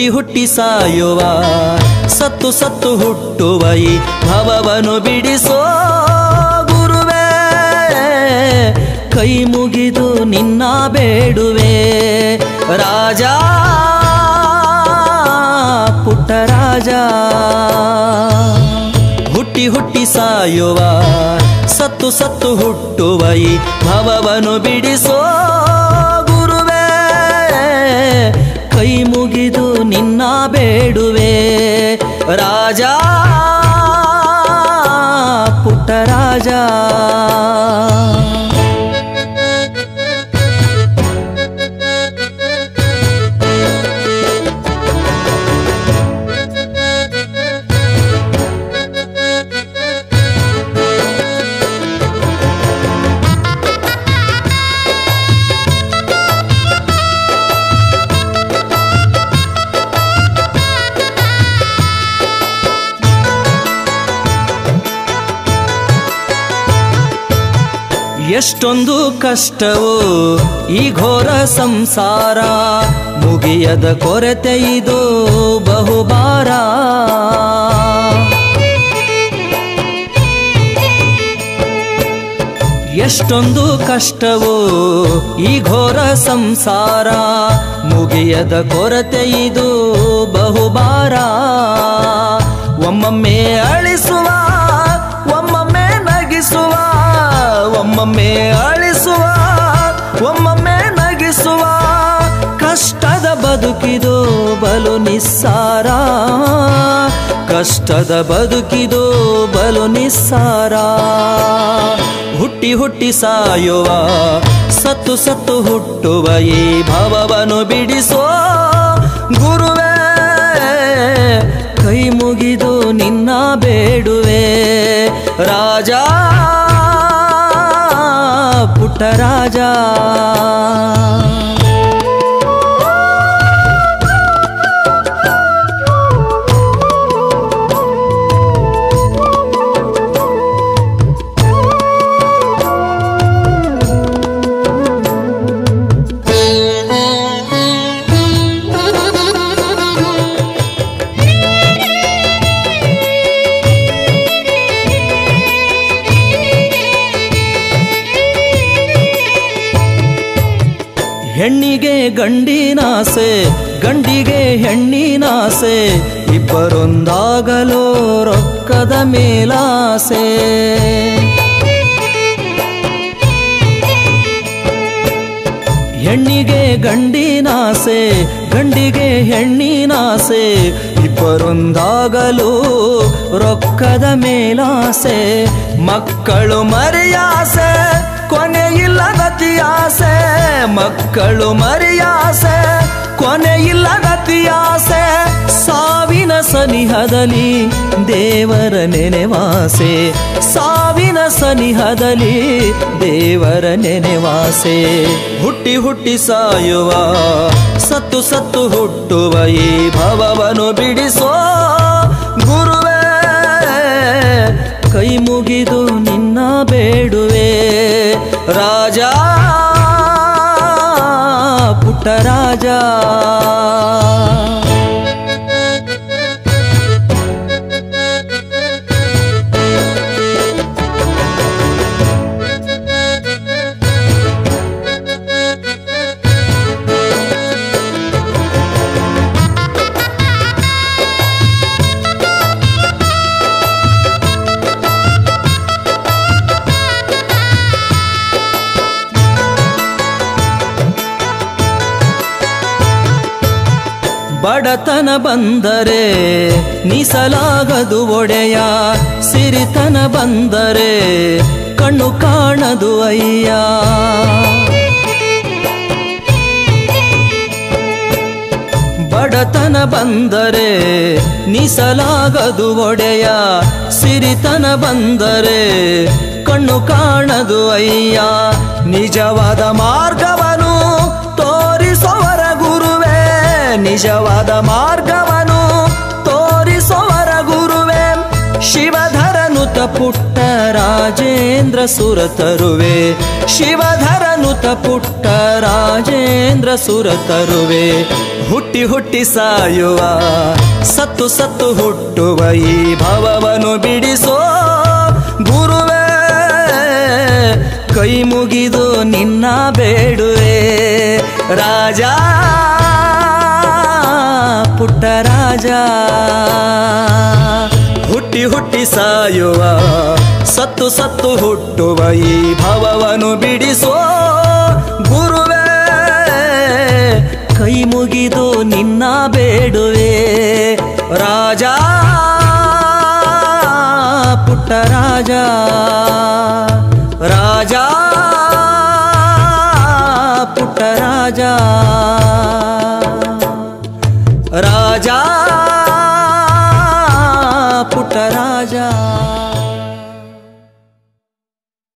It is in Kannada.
ಹುಟ್ಟಿ ಸಾಯುವ ಸತ್ತು ಸತ್ತು ಹುಟ್ಟುವ ಈ ಭವವನ್ನು ಬಿಡಿಸೋ ಗುರುವೇ ಕೈ ಮುಗಿದು ನಿನ್ನ ಬೇಡುವೆ ರಾಜ ಪುಟ್ಟ ರಾಜ ಹುಟ್ಟಿ ಹುಟ್ಟಿ ಸಾಯುವ ಸತ್ತು ಸತ್ತು ಹುಟ್ಟುವ ಈ ಭವವನ್ನು ಬಿಡಿಸೋ ಗುರುವೇ ಕೈ ಮುಗಿದು ನಿನ್ನ ಬೇಡುವೆ ರಾಜ ಪುಟ್ಟ ರಾಜ ಎಷ್ಟೊಂದು ಕಷ್ಟವು ಈ ಘೋರ ಸಂಸಾರ ಮುಗಿಯದ ಕೊರತೆ ಇದು ಬಹುಬಾರ ಎಷ್ಟೊಂದು ಕಷ್ಟವು ಈ ಘೋರ ಸಂಸಾರ ಮುಗಿಯದ ಕೊರತೆ ಇದು ಬಹುಬಾರ ಒಮ್ಮೊಮ್ಮೆ ಅಳಿಸುವ ಒಮ್ಮೊಮ್ಮೆ ನಗಿಸುವ ಒಮ್ಮೊಮ್ಮೆ ಅಳಿಸುವ ಒಮ್ಮೊಮ್ಮೆ ನಗಿಸುವ ಕಷ್ಟದ ಬದುಕಿದು ಬಲು ನಿಸ್ಸಾರ ಕಷ್ಟದ ಬದುಕಿದು ಬಲು ನಿಸ್ಸಾರ ಹುಟ್ಟಿ ಹುಟ್ಟಿ ಸಾಯುವ ಸತ್ತು ಸತ್ತು ಹುಟ್ಟುವ ಈ ಭವವನ್ನು ಬಿಡಿಸೋ ಗುರುವೇ ಕೈ ಮುಗಿದು ನಿನ್ನ ಬೇಡುವೆ ರಾಜ ಪುಟ್ಟ ರಾಜ ಹೆಣ್ಣಿಗೆ ಗಂಡಿನಾಸೆ ಗಂಡಿಗೆ ಹೆಣ್ಣಿನಾಸೆ ಇಬ್ಬರೊಂದಾಗಲು ರೊಕ್ಕದ ಮೇಲಾಸೆ ಹೆಣ್ಣಿಗೆ ಗಂಡಿನಾಸೆ ಗಂಡಿಗೆ ಹೆಣ್ಣಿನಾಸೆ ಇಬ್ಬರೊಂದಾಗಲು ರೊಕ್ಕದ ಮೇಲಾಸೆ ಮಕ್ಕಳು ಮರಿಯಾಸೆ ಕೊನೆಯಿಲ್ಲ ಗತಿಯಾಸೆ ಮಕ್ಕಳು ಮರಿಯಾಸೆ ಕೊನೆಯಿಲ್ಲ ಗತಿಯಾಸೆ ಸಾವಿನ ಸನಿಹದಲ್ಲಿ ದೇವರ ನೆನೆವಾಸೆ ಸಾವಿನ ಸನಿಹದಲ್ಲಿ ದೇವರ ನೆನೆವಾಸೆ ಹುಟ್ಟಿ ಹುಟ್ಟಿ ಸಾಯುವ ಸತ್ತು ಸತ್ತು ಹುಟ್ಟುವ ಈ ಭವವನ್ನು ಬಿಡಿಸೋ ಗುರುವೇ ಕೈ ಮುಗಿದು ನಿನ್ನ ಬೇಡುವೆ ರಾಜ ಪುಟ್ಟ ರಾಜ ಬಡತನ ಬಂದರೆ ನಿಸಲಾಗದು ಒಡೆಯ ಸಿರಿತನ ಬಂದರೆ ಕಣ್ಣು ಕಾಣದು ಅಯ್ಯ ಬಡತನ ಬಂದರೆ ನಿಸಲಾಗದು ಒಡೆಯ ಸಿರಿತನ ಬಂದರೆ ಕಣ್ಣು ಕಾಣದು ಅಯ್ಯ ನಿಜವಾದ ಮಾರ್ಗವನು ತೋರಿಸೋವರ ಗುರುವೇ ನಿಜವಾದ ಮಾರ್ಗವನು ತೋರಿಸೋವರ ಗುರುವೇ ಶಿವಧರನುತ ಪುಟ್ಟ ರಾಜೇಂದ್ರ ಸುರ ತರುವೆ ಶಿವಧರನುತ ಪುಟ್ಟ ರಾಜೇಂದ್ರ ಸುರ ತರುವೆ ಹುಟ್ಟಿ ಹುಟ್ಟಿ ಸಾಯುವ ಸತ್ತು ಸತ್ತು ಹುಟ್ಟುವ ಈ ಭವವನ್ನು ಬಿಡಿಸೋ ಗುರುವೇ ಕೈ ಮುಗಿದು ನಿನ್ನ ಬೇಡುವೆ ರಾಜ ಪುಟ್ಟ ರಾಜ ಹುಟ್ಟಿ ಹುಟ್ಟಿ ಸಾಯುವ ಸತ್ತು ಸತ್ತು ಹುಟ್ಟುವ ಈ ಭವವನ್ನು ಬಿಡಿಸೋ ಗುರುವೇ ಕೈ ಮುಗಿದು ನಿನ್ನ ಬೇಡುವೆ ರಾಜ ಪುಟ್ಟ ರಾಜ ರಾಜ ಪುಟ್ಟ ರಾಜ ರಾಜ ಪುಟ್ಟ ರಾಜ